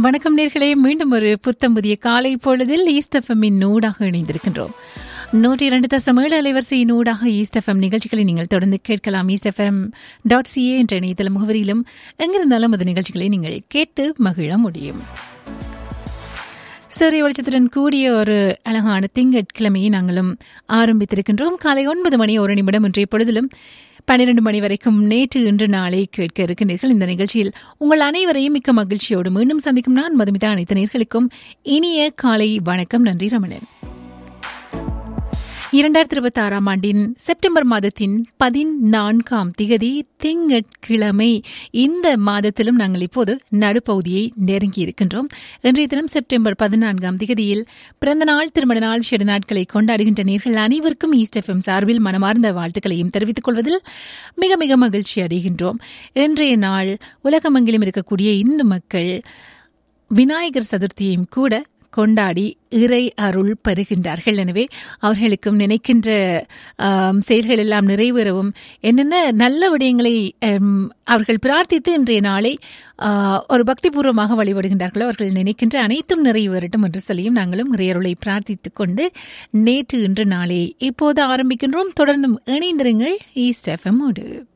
வணக்கம் நேர்களே மீண்டும் ஒரு புத்தம் புதிய காலை பொழுதில் ஈஸ்ட் எஃப்எம்மின் நூடாக இணைந்திருக்கின்றோம் நூற்றி இரண்டு தசம் ஏழு அலைவரிசையின் ஊடாக ஈஸ்ட் எஃப்எம் நிகழ்ச்சிகளை நீங்கள் தொடர்ந்து கேட்கலாம் ஈஸ்ட் எஃப்எம் டாட் சிஏ என்ற இணையதள முகவரியிலும் எங்கிருந்தாலும் அந்த நிகழ்ச்சிகளை நீங்கள் கேட்டு மகிழ முடியும் சூரிய வெளிச்சத்துடன் கூடிய ஒரு அழகான திங்கட்கிழமையை நாங்களும் ஆரம்பித்திருக்கின்றோம் காலை ஒன்பது மணி ஒரு நிமிடம் இன்றைய பொழுதிலும் பன்னிரண்டு மணி வரைக்கும் நேற்று இன்று நாளை கேட்க இருக்கின்றீர்கள் இந்த நிகழ்ச்சியில் உங்கள் அனைவரையும் மிக்க மகிழ்ச்சியோடு மீண்டும் சந்திக்கும் நான் மதுமிதா அனைத்து நேர்களுக்கும் இனிய காலை வணக்கம் நன்றி ரமணன் இரண்டாயிரத்தி இருபத்தி ஆறாம் ஆண்டின் செப்டம்பர் மாதத்தின் பதினான்காம் திகதி திங்கட்கிழமை இந்த மாதத்திலும் நாங்கள் இப்போது நடுப்பகுதியை நெருங்கி இருக்கின்றோம் இன்றைய தினம் செப்டம்பர் பதினான்காம் திகதியில் பிறந்த நாள் திருமண நாள் விசேட நாட்களை கொண்டாடுகின்ற நேர்கள் அனைவருக்கும் ஈஸ்ட் எஃப்எம் சார்பில் மனமார்ந்த வாழ்த்துக்களையும் தெரிவித்துக் கொள்வதில் மிக மிக மகிழ்ச்சி அடைகின்றோம் இன்றைய நாள் உலகமெங்கிலும் இருக்கக்கூடிய இந்து மக்கள் விநாயகர் சதுர்த்தியையும் கூட கொண்டாடி இறை அருள் பெறுகின்றார்கள் எனவே அவர்களுக்கும் நினைக்கின்ற செயல்கள் எல்லாம் நிறைவேறவும் என்னென்ன நல்ல விடயங்களை அவர்கள் பிரார்த்தித்து இன்றைய நாளை ஒரு பக்திபூர்வமாக வழிபடுகின்றார்களோ அவர்கள் நினைக்கின்ற அனைத்தும் நிறைவேறட்டும் என்று சொல்லியும் நாங்களும் இறையருளை பிரார்த்தித்துக் கொண்டு நேற்று இன்று நாளை இப்போது ஆரம்பிக்கின்றோம் தொடர்ந்தும் இணைந்திருங்கள் ஈஸ்ட் எஃப்எம்மோடு